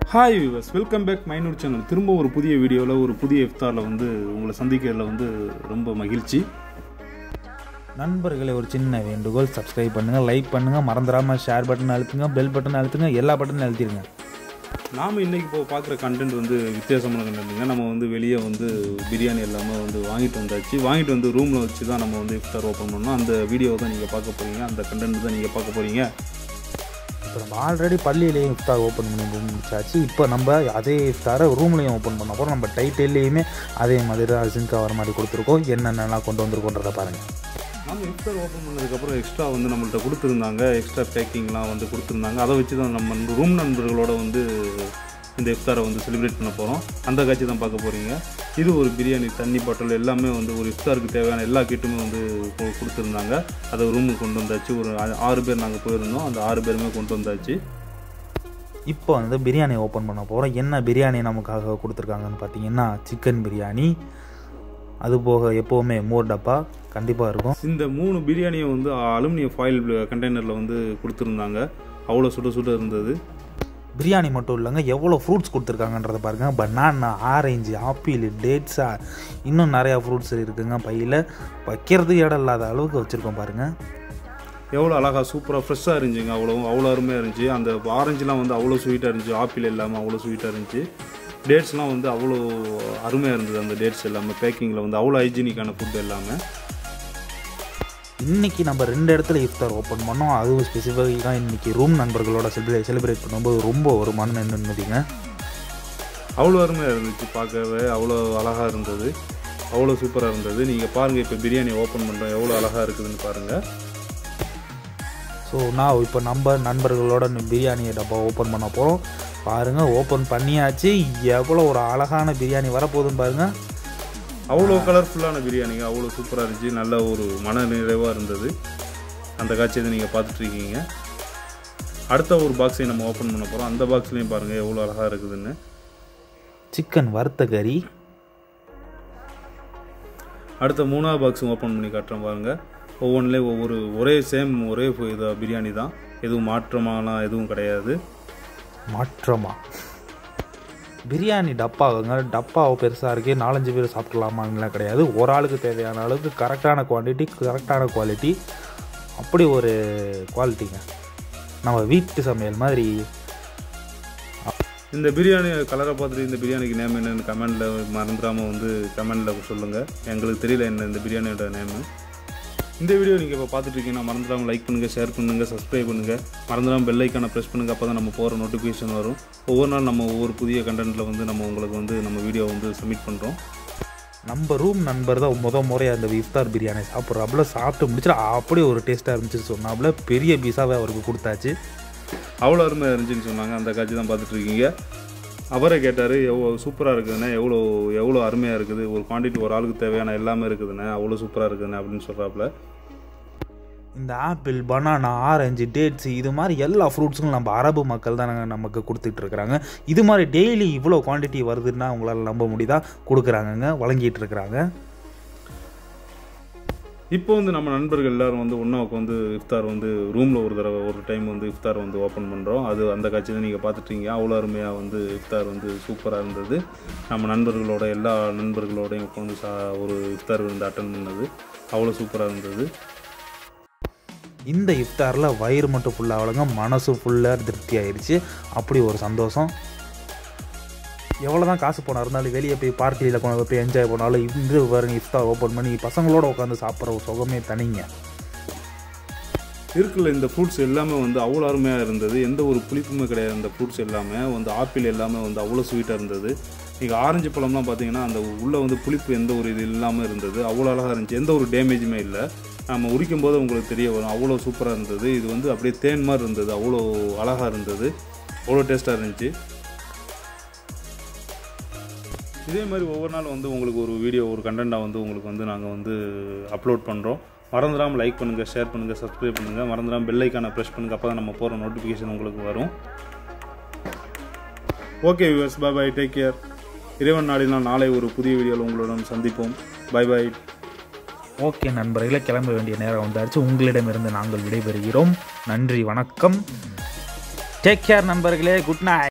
hi viewers welcome back மைனூர் channel திரும்ப ஒரு புதிய வீடியோவில் ஒரு புதிய இஃப்தாரில் வந்து உங்களை சந்திக்கிறதுல வந்து ரொம்ப மகிழ்ச்சி நண்பர்களே ஒரு சின்ன வேண்டுகோள் சப்ஸ்கிரைப் பண்ணுங்கள் லைக் பண்ணுங்கள் மறந்துடாமல் ஷேர் பட்டன் அழுத்துங்க பெல் பட்டன் அழுத்துங்க எல்லா பட்டனும் அழுத்திடுங்க நாம் இன்றைக்கி இப்போ பார்க்குற கண்டென்ட் வந்து வித்தியாசமான கண்டென்ட்டுங்க நம்ம வந்து வெளியே வந்து பிரியாணி எல்லாமே வந்து வாங்கிட்டு வந்தாச்சு வாங்கிட்டு வந்து ரூமில் வச்சு தான் நம்ம வந்து இஃப்தார் ஓப்பன் பண்ணோம் அந்த வீடியோ தான் நீங்கள் பார்க்க போகிறீங்க அந்த கண்டென்ட் தான் நீங்கள் பார்க்க போகிறீங்க இப்போ நம்ம ஆல்ரெடி பள்ளியிலையும் இஃப்தார் ஓப்பன் பண்ணி முடிச்சாச்சு இப்போ நம்ம அதே இஃப்தாரை ரூம்லையும் ஓப்பன் பண்ண போகிறோம் நம்ம டைட்டில்லையுமே அதே மாதிரி தான் ஜிங்க் கவர் மாதிரி கொடுத்துருக்கோம் என்னென்னலாம் கொண்டு வந்திருக்கோன்றதை பாருங்கள் நம்ம இஃப்தார் ஓப்பன் பண்ணதுக்கப்புறம் எக்ஸ்ட்ரா வந்து நம்மள்ட்ட கொடுத்துருந்தாங்க எக்ஸ்ட்ரா பேக்கிங்லாம் வந்து கொடுத்துருந்தாங்க அதை வச்சு தான் நம்ம ரூம் நண்பர்களோட வந்து இந்த இஃப்தாரை வந்து செலிப்ரேட் பண்ண போகிறோம் அந்த காட்சி தான் பார்க்க போகிறீங்க இது ஒரு பிரியாணி தண்ணி பாட்டில் எல்லாமே வந்து ஒரு இஃப்தாருக்கு தேவையான எல்லா கிட்டுமே வந்து கொ- கொடுத்துருந்தாங்க அதை ரூமுக்கு கொண்டு வந்தாச்சு ஒரு ஆ- ஆறு பேர் நாங்கள் போயிருந்தோம் அந்த ஆறு பேருமே கொண்டு வந்தாச்சு இப்போ வந்து பிரியாணி ஓப்பன் பண்ண போகிறோம் என்ன பிரியாணி நமக்காக கொடுத்துருக்காங்கன்னு பார்த்தீங்கன்னா சிக்கன் பிரியாணி அது போக எப்போவுமே மோர் டப்பா கண்டிப்பாக இருக்கும் இந்த மூணு பிரியாணியை வந்து அலுமினியம் ஃபாயில் கண்டெய்னரில் வந்து கொடுத்துருந்தாங்க அவ்வளோ சுட சுட இருந்தது பிரியாணி மட்டும் இல்லைங்க எவ்வளோ ஃப்ரூட்ஸ் கொடுத்துருக்காங்கன்றத பாருங்கள் பனானா ஆரஞ்சு ஆப்பிள் டேட்ஸா இன்னும் நிறையா ஃப்ரூட்ஸ் இருக்குங்க பையில் வைக்கிறதுக்கு இடம் இல்லாத அளவுக்கு வச்சுருக்கோம் பாருங்கள் எவ்வளோ அழகாக சூப்பராக ஃப்ரெஷ்ஷாக இருந்துச்சுங்க அவ்வளோ அவ்வளோ அருமையாக இருந்துச்சு அந்த ஆரஞ்சுலாம் வந்து அவ்வளோ ஸ்வீட்டாக இருந்துச்சு ஆப்பிள் எல்லாமே அவ்வளோ ஸ்வீட்டாக இருந்துச்சு டேட்ஸ்லாம் வந்து அவ்வளோ அருமையாக இருந்தது அந்த டேட்ஸ் எல்லாமே பேக்கிங்கில் வந்து அவ்வளோ ஹைஜீனிக்கான ஃபுட் எல்லாமே இன்னைக்கு நம்ம ரெண்டு இடத்துல இஃப்தார் ஓப்பன் பண்ணோம் அதுவும் ஸ்பெசிஃபிக்காக இன்னைக்கு ரூம் நண்பர்களோட செலிப்ரே செலிப்ரேட் பண்ணும்போது ரொம்ப ஒரு மன நிம்மதிங்க அவ்வளோ அருமையாக இருந்துச்சு பார்க்கவே அவ்வளோ அழகாக இருந்தது அவ்வளோ சூப்பராக இருந்தது நீங்கள் பாருங்கள் இப்போ பிரியாணி ஓப்பன் பண்ணுறோம் எவ்வளோ அழகாக இருக்குதுன்னு பாருங்கள் ஸோ நான் இப்போ நம்ம நண்பர்களோட பிரியாணியை டப்பா ஓப்பன் பண்ண போகிறோம் பாருங்கள் ஓப்பன் பண்ணியாச்சு எவ்வளோ ஒரு அழகான பிரியாணி வரப்போகுதுன்னு பாருங்கள் அவ்வளோ கலர்ஃபுல்லான பிரியாணிங்க அவ்வளோ சூப்பராக இருந்துச்சு நல்ல ஒரு மன நிறைவாக இருந்தது அந்த காட்சியை தான் நீங்கள் பார்த்துட்ருக்கீங்க அடுத்த ஒரு பாக்ஸை நம்ம ஓப்பன் பண்ண போகிறோம் அந்த பாக்ஸ்லேயும் பாருங்கள் எவ்வளோ அழகாக இருக்குதுன்னு சிக்கன் வறுத்த கறி அடுத்த மூணாவது பாக்ஸும் ஓப்பன் பண்ணி காட்டுறேன் பாருங்கள் ஒவ்வொன்றுலேயும் ஒவ்வொரு ஒரே சேம் ஒரே இது பிரியாணி தான் எதுவும் மாற்றமாலாம் எதுவும் கிடையாது மாற்றமா பிரியாணி டப்பாவுங்க டப்பாவை பெருசாக இருக்கே நாலஞ்சு பேர் சாப்பிட்லாமாங்கலாம் கிடையாது ஒரு ஆளுக்கு தேவையான அளவுக்கு கரெக்டான குவான்டிட்டி கரெக்டான குவாலிட்டி அப்படி ஒரு குவாலிட்டிங்க நம்ம வீட்டு சமையல் மாதிரி இந்த பிரியாணி கலரை பார்த்துட்டு இந்த பிரியாணிக்கு நேம் என்னன்னு கமெண்டில் மறந்துடாமல் வந்து கமெண்டில் சொல்லுங்கள் எங்களுக்கு தெரியல என்ன இந்த பிரியாணியோட நேமு இந்த வீடியோ நீங்கள் இப்போ பார்த்துட்டு இருக்கீங்கன்னா மறந்துடாமல் லைக் பண்ணுங்கள் ஷேர் பண்ணுங்கள் சப்ஸ்கிரைப் பண்ணுங்கள் மறந்துடாமல் பெல் ஐக்கானை ப்ரெஸ் பண்ணுங்கள் அப்போ தான் நம்ம போகிற நோட்டிஃபிகேஷன் வரும் ஒவ்வொரு நாள் நம்ம ஒவ்வொரு புதிய கண்டென்ட்டில் வந்து நம்ம உங்களுக்கு வந்து நம்ம வீடியோ வந்து சப்மிட் பண்ணுறோம் நம்ம ரூம் நண்பர் தான் முத முறையாக அந்த இஃப்தார் பிரியாணி சாப்பிட்றாப்புல சாப்பிட்டு முடிச்சுட்டு அப்படியே ஒரு டேஸ்ட்டாக இருந்துச்சு சொன்னாப்புல பெரிய பீஸாவே அவருக்கு கொடுத்தாச்சு அவ்வளோ அருமையாக இருந்துச்சுன்னு சொன்னாங்க அந்த காட்சி தான் பார்த்துட்டு இருக்கீங்க அவரே கேட்டார் எவ்வளோ சூப்பராக இருக்குதுண்ணே எவ்வளோ எவ்வளோ அருமையாக இருக்குது ஒரு குவான்டிட்டி ஒரு ஆளுக்கு தேவையான எல்லாமே இருக்குதுண்ணே அவ்வளோ சூப்பராக இருக்குதுண்ணே அப்படின்னு சொல்கிறாப்புல இந்த ஆப்பிள் பனானா ஆரஞ்சு டேட்ஸ் இது மாதிரி எல்லா ஃப்ரூட்ஸும் நம்ம அரபு மக்கள் தான் நமக்கு கொடுத்துட்டு இருக்கிறாங்க இது மாதிரி டெய்லி இவ்வளோ குவாண்டிட்டி வருதுன்னா உங்களால் நம்ப முடியுதா கொடுக்குறாங்கங்க வழங்கிட்டு இருக்கிறாங்க இப்போ வந்து நம்ம நண்பர்கள் எல்லாரும் வந்து ஒன்றா உட்காந்து இஃப்தார் வந்து ரூமில் ஒரு தடவை ஒரு டைம் வந்து இஃப்தார் வந்து ஓப்பன் பண்ணுறோம் அது அந்த காட்சி தான் நீங்கள் பார்த்துட்டீங்க அவ்வளோ அருமையாக வந்து இஃப்தார் வந்து சூப்பராக இருந்தது நம்ம நண்பர்களோட எல்லா நண்பர்களோடையும் உட்காந்து சா ஒரு இஃப்தார் வந்து அட்டன் பண்ணது அவ்வளோ சூப்பராக இருந்தது இந்த இஃப்தாரில் வயிறு மட்டும் ஃபுல்லாகலங்க மனசு ஃபுல்லாக திருப்தி ஆயிடுச்சு அப்படி ஒரு சந்தோஷம் எவ்வளோ தான் காசு போனா இருந்தாலும் வெளியே போய் பார்ட்டியில் கொண்டு போய் என்ஜாய் பண்ணாலும் இந்த பாருங்க இஃப்தார் ஓப்பன் பண்ணி பசங்களோட உட்காந்து சாப்பிட்ற ஒரு சுகமே தனிங்க இருக்குல்ல இந்த ஃப்ரூட்ஸ் எல்லாமே வந்து அவ்வளோ அருமையாக இருந்தது எந்த ஒரு புளிப்புமே கிடையாது இந்த ஃப்ரூட்ஸ் எல்லாமே வந்து ஆப்பிள் எல்லாமே வந்து அவ்வளோ ஸ்வீட்டாக இருந்தது நீங்கள் ஆரஞ்சு பழம்லாம் பார்த்தீங்கன்னா அந்த உள்ளே வந்து புளிப்பு எந்த ஒரு இது இல்லாமல் இருந்தது அவ்வளோ அழகாக இருந்துச்சு எந்த ஒரு டேமேஜுமே இல்லை நம்ம உரிக்கும் போது உங்களுக்கு தெரிய வரும் அவ்வளோ சூப்பராக இருந்தது இது வந்து அப்படியே தேன் மாதிரி இருந்தது அவ்வளோ அழகாக இருந்தது அவ்வளோ டேஸ்ட்டாக இருந்துச்சு இதே மாதிரி ஒவ்வொரு நாள் வந்து உங்களுக்கு ஒரு வீடியோ ஒரு கண்டென்ட்டாக வந்து உங்களுக்கு வந்து நாங்கள் வந்து அப்லோட் பண்ணுறோம் மறந்துடாமல் லைக் பண்ணுங்கள் ஷேர் பண்ணுங்கள் சப்ஸ்கிரைப் பண்ணுங்கள் மறந்துடாமல் பெல் ஐக்கானை ப்ரெஸ் பண்ணுங்கள் அப்போ தான் நம்ம போகிற நோட்டிஃபிகேஷன் உங்களுக்கு வரும் okay viewers bye bye take care இறைவன் நாடினால் நாளை ஒரு புதிய வீடியோவில் உங்களுடன் சந்திப்போம் பை பை ஓகே நண்பர்களே கிளம்ப வேண்டிய நேரம் வந்தாச்சு உங்களிடமிருந்து நாங்கள் விடைபெறுகிறோம் நன்றி வணக்கம் டேக் கேர் நண்பர்களே குட் நைட்